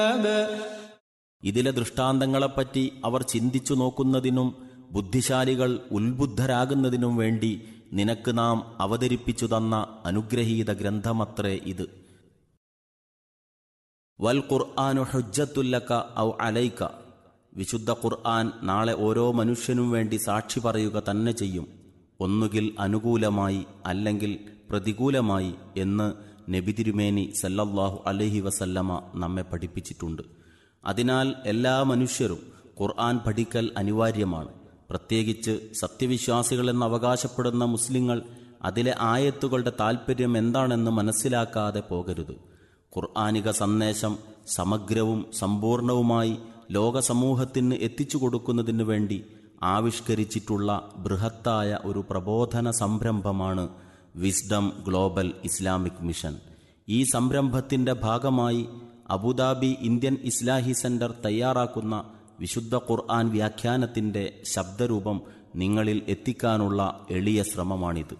ഇതിലെ ദൃഷ്ടാന്തങ്ങളെപ്പറ്റി അവർ ചിന്തിച്ചു നോക്കുന്നതിനും ബുദ്ധിശാലികൾ ഉത്ബുദ്ധരാകുന്നതിനും വേണ്ടി നിനക്ക് നാം അവതരിപ്പിച്ചു തന്ന അനുഗ്രഹീത ഗ്രന്ഥമത്രേ ഇത് വൽ ഖുർആാനു ഹുജ്ജത്തുല്ലക്ക ഔ അലൈക്ക വിശുദ്ധ ഖുർആൻ നാളെ ഓരോ മനുഷ്യനും വേണ്ടി സാക്ഷി പറയുക തന്നെ ചെയ്യും ഒന്നുകിൽ അനുകൂലമായി അല്ലെങ്കിൽ പ്രതികൂലമായി എന്ന് നബി തിരുമേനി സല്ലല്ലാഹു അലൈഹി വസല്ലമ നമ്മെ പഠിപ്പിച്ചിട്ടുണ്ട് അതിനാൽ എല്ലാ മനുഷ്യരും ഖുർആൻ പഠിക്കൽ അനിവാര്യമാണ് പ്രത്യേകിച്ച് സത്യവിശ്വാസികളെന്ന് അവകാശപ്പെടുന്ന മുസ്ലിങ്ങൾ അതിലെ ആയത്തുകളുടെ താൽപ്പര്യം എന്താണെന്ന് മനസ്സിലാക്കാതെ പോകരുത് ഖുർആാനിക സന്ദേശം സമഗ്രവും സമ്പൂർണവുമായി ലോകസമൂഹത്തിന് എത്തിച്ചു കൊടുക്കുന്നതിനു വേണ്ടി ആവിഷ്കരിച്ചിട്ടുള്ള ബൃഹത്തായ ഒരു പ്രബോധന സംരംഭമാണ് വിസ്ഡം ഗ്ലോബൽ ഇസ്ലാമിക് മിഷൻ ഈ സംരംഭത്തിന്റെ ഭാഗമായി അബുദാബി ഇന്ത്യൻ ഇസ്ലാഹി സെന്റർ തയ്യാറാക്കുന്ന വിശുദ്ധ ഖുർആൻ വ്യാഖ്യാനത്തിന്റെ ശബ്ദരൂപം നിങ്ങളിൽ എത്തിക്കാനുള്ള എളിയ ശ്രമമാണിത്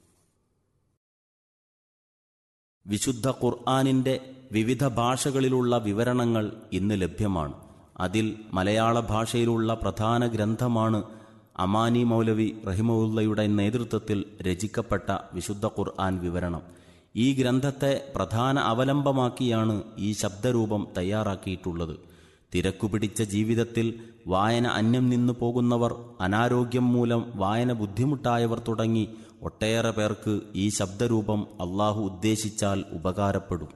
വിശുദ്ധ ഖുർആാനിന്റെ വിവിധ ഭാഷകളിലുള്ള വിവരണങ്ങൾ ഇന്ന് ലഭ്യമാണ് അതിൽ മലയാള ഭാഷയിലുള്ള പ്രധാന ഗ്രന്ഥമാണ് അമാനി മൗലവി റഹിമുള്ളയുടെ നേതൃത്വത്തിൽ രചിക്കപ്പെട്ട വിശുദ്ധ ഖുർആൻ വിവരണം ഈ ഗ്രന്ഥത്തെ പ്രധാന അവലംബമാക്കിയാണ് ഈ ശബ്ദരൂപം തയ്യാറാക്കിയിട്ടുള്ളത് തിരക്കുപിടിച്ച ജീവിതത്തിൽ വായന അന്യം നിന്നു പോകുന്നവർ അനാരോഗ്യം മൂലം വായന ബുദ്ധിമുട്ടായവർ തുടങ്ങി ഒട്ടേറെ പേർക്ക് ഈ ശബ്ദരൂപം അള്ളാഹു ഉദ്ദേശിച്ചാൽ ഉപകാരപ്പെടും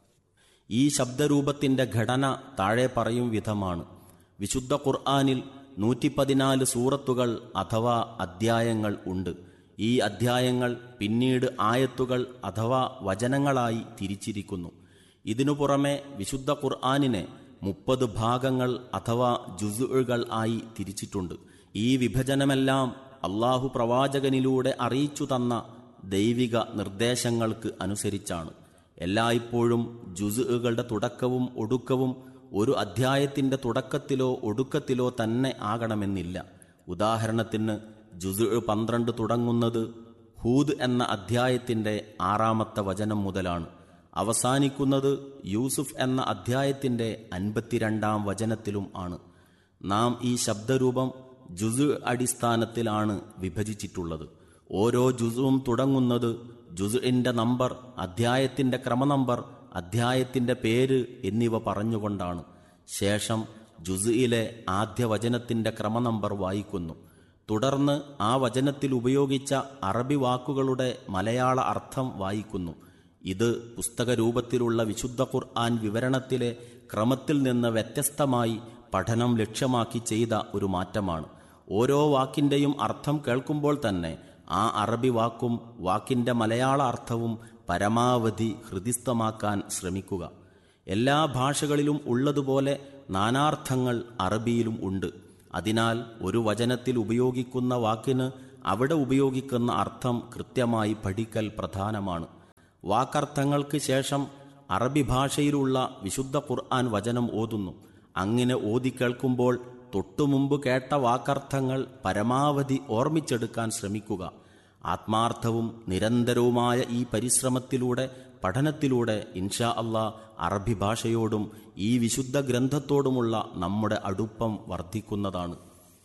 ഈ ശബ്ദരൂപത്തിന്റെ ഘടന താഴെ പറയും വിധമാണ് വിശുദ്ധ ഖുർആാനിൽ നൂറ്റി പതിനാല് സൂറത്തുകൾ അഥവാ അധ്യായങ്ങൾ ഉണ്ട് ഈ അധ്യായങ്ങൾ പിന്നീട് ആയത്തുകൾ അഥവാ വചനങ്ങളായി തിരിച്ചിരിക്കുന്നു ഇതിനു പുറമെ വിശുദ്ധ ഖുർആാനിനെ മുപ്പത് ഭാഗങ്ങൾ അഥവാ ജുസുകൾ ആയി തിരിച്ചിട്ടുണ്ട് ഈ വിഭജനമെല്ലാം അള്ളാഹു പ്രവാചകനിലൂടെ അറിയിച്ചു തന്ന ദൈവിക നിർദ്ദേശങ്ങൾക്ക് അനുസരിച്ചാണ് എല്ലായ്പ്പോഴും ജുസുകളുടെ തുടക്കവും ഒടുക്കവും ഒരു അധ്യായത്തിന്റെ തുടക്കത്തിലോ ഒടുക്കത്തിലോ തന്നെ ആകണമെന്നില്ല ഉദാഹരണത്തിന് ജുസു പന്ത്രണ്ട് തുടങ്ങുന്നത് ഹൂദ് എന്ന അധ്യായത്തിന്റെ ആറാമത്തെ വചനം മുതലാണ് അവസാനിക്കുന്നത് യൂസുഫ് എന്ന അധ്യായത്തിന്റെ അൻപത്തിരണ്ടാം വചനത്തിലും ആണ് നാം ഈ ശബ്ദരൂപം ജുസു അടിസ്ഥാനത്തിലാണ് വിഭജിച്ചിട്ടുള്ളത് ഓരോ ജുസുവും തുടങ്ങുന്നത് ജുസുഇന്റെ നമ്പർ അധ്യായത്തിന്റെ ക്രമനമ്പർ അധ്യായത്തിന്റെ പേര് എന്നിവ പറഞ്ഞുകൊണ്ടാണ് ശേഷം ജുസുയിലെ ആദ്യ വചനത്തിന്റെ ക്രമനമ്പർ വായിക്കുന്നു തുടർന്ന് ആ വചനത്തിൽ ഉപയോഗിച്ച അറബി വാക്കുകളുടെ മലയാള അർത്ഥം വായിക്കുന്നു ഇത് പുസ്തകരൂപത്തിലുള്ള വിശുദ്ധ ഖുർആൻ വിവരണത്തിലെ ക്രമത്തിൽ നിന്ന് വ്യത്യസ്തമായി പഠനം ലക്ഷ്യമാക്കി ചെയ്ത ഒരു മാറ്റമാണ് ഓരോ വാക്കിന്റെയും അർത്ഥം കേൾക്കുമ്പോൾ തന്നെ ആ അറബി വാക്കും വാക്കിന്റെ മലയാള അർത്ഥവും പരമാവധി ഹൃദിസ്ഥമാക്കാൻ ശ്രമിക്കുക എല്ലാ ഭാഷകളിലും ഉള്ളതുപോലെ നാനാർത്ഥങ്ങൾ അറബിയിലും ഉണ്ട് അതിനാൽ ഒരു വചനത്തിൽ ഉപയോഗിക്കുന്ന വാക്കിന് അവിടെ ഉപയോഗിക്കുന്ന അർത്ഥം കൃത്യമായി പഠിക്കൽ പ്രധാനമാണ് വാക്കർത്ഥങ്ങൾക്ക് ശേഷം അറബി ഭാഷയിലുള്ള വിശുദ്ധ ഖുർആൻ വചനം ഓതുന്നു അങ്ങനെ ഓതി കേൾക്കുമ്പോൾ തൊട്ടുമുമ്പ് കേട്ട വാക്കർത്ഥങ്ങൾ പരമാവധി ഓർമ്മിച്ചെടുക്കാൻ ശ്രമിക്കുക ആത്മാർത്ഥവും നിരന്തരവുമായ ഈ പരിശ്രമത്തിലൂടെ പഠനത്തിലൂടെ ഇൻഷാ അള്ളാ അറബി ഭാഷയോടും ഈ വിശുദ്ധ ഗ്രന്ഥത്തോടുമുള്ള നമ്മുടെ അടുപ്പം വർദ്ധിക്കുന്നതാണ്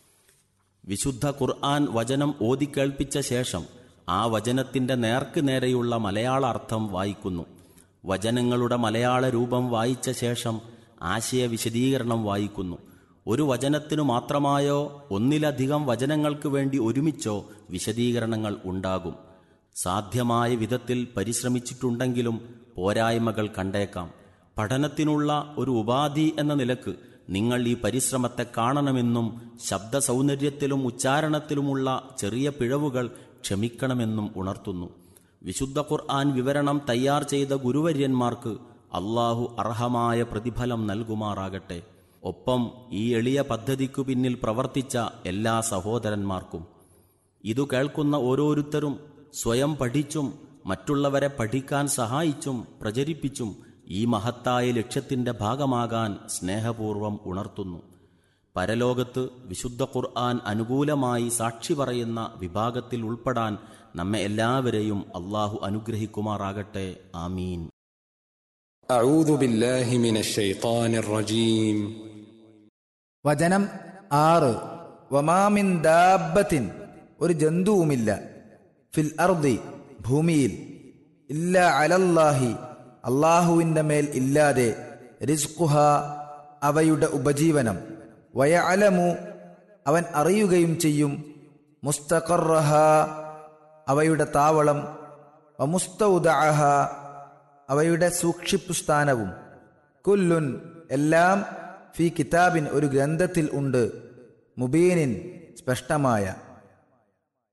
വിശുദ്ധ ഖുർആൻ വചനം ഓതിക്കേൾപ്പിച്ച ശേഷം ആ വചനത്തിന്റെ നേർക്ക് നേരെയുള്ള മലയാള അർത്ഥം വായിക്കുന്നു വചനങ്ങളുടെ മലയാള രൂപം വായിച്ച ശേഷം ആശയ വിശദീകരണം വായിക്കുന്നു ഒരു വചനത്തിനു മാത്രമായോ ഒന്നിലധികം വചനങ്ങൾക്ക് വേണ്ടി ഒരുമിച്ചോ വിശദീകരണങ്ങൾ ഉണ്ടാകും സാധ്യമായ വിധത്തിൽ പരിശ്രമിച്ചിട്ടുണ്ടെങ്കിലും പോരായ്മകൾ കണ്ടേക്കാം പഠനത്തിനുള്ള ഒരു ഉപാധി എന്ന നിലക്ക് നിങ്ങൾ ഈ പരിശ്രമത്തെ കാണണമെന്നും ശബ്ദ സൗന്ദര്യത്തിലും ഉച്ചാരണത്തിലുമുള്ള ചെറിയ പിഴവുകൾ ക്ഷമിക്കണമെന്നും ഉണർത്തുന്നു വിശുദ്ധ ഖുർആൻ വിവരണം തയ്യാർ ചെയ്ത ഗുരുവര്യന്മാർക്ക് അള്ളാഹു അർഹമായ പ്രതിഫലം നൽകുമാറാകട്ടെ ഒപ്പം ഈ എളിയ പദ്ധതിക്കു പിന്നിൽ പ്രവർത്തിച്ച എല്ലാ സഹോദരന്മാർക്കും ഇതു കേൾക്കുന്ന ഓരോരുത്തരും സ്വയം പഠിച്ചും മറ്റുള്ളവരെ പഠിക്കാൻ സഹായിച്ചും പ്രചരിപ്പിച്ചും ഈ മഹത്തായ ലക്ഷ്യത്തിന്റെ ഭാഗമാകാൻ സ്നേഹപൂർവം ഉണർത്തുന്നു പരലോകത്ത് വിശുദ്ധ ഖുർആൻ അനുകൂലമായി സാക്ഷി പറയുന്ന വിഭാഗത്തിൽ ഉൾപ്പെടാൻ നമ്മെ എല്ലാവരെയും അള്ളാഹു അനുഗ്രഹിക്കുമാറാകട്ടെ ആമീൻ أعوذ بالله من الشيطان الرجيم വചനം ആറ് വമാമിൻ ദാബത്തിൻ ഒരു ജന്തുവുമില്ല ഫിൽ അർദി ഭൂമിയിൽ ഇല്ല അലല്ലാഹി അള്ളാഹുവിൻ്റെ മേൽ ഇല്ലാതെ റിസ്ഖുഹ അവയുടെ ഉപജീവനം വയ അലമു അവൻ അറിയുകയും ചെയ്യും മുസ്തഖറഹ അവയുടെ താവളം വമുസ്തൗദഅഹ അവയുടെ സൂക്ഷിപ്പു സ്ഥാനവും കുല്ലുൻ എല്ലാം ഫി കിതാബിൻ ഒരു ഗ്രന്ഥത്തിൽ ഉണ്ട് മുബീനിൻ സ്പഷ്ടമായ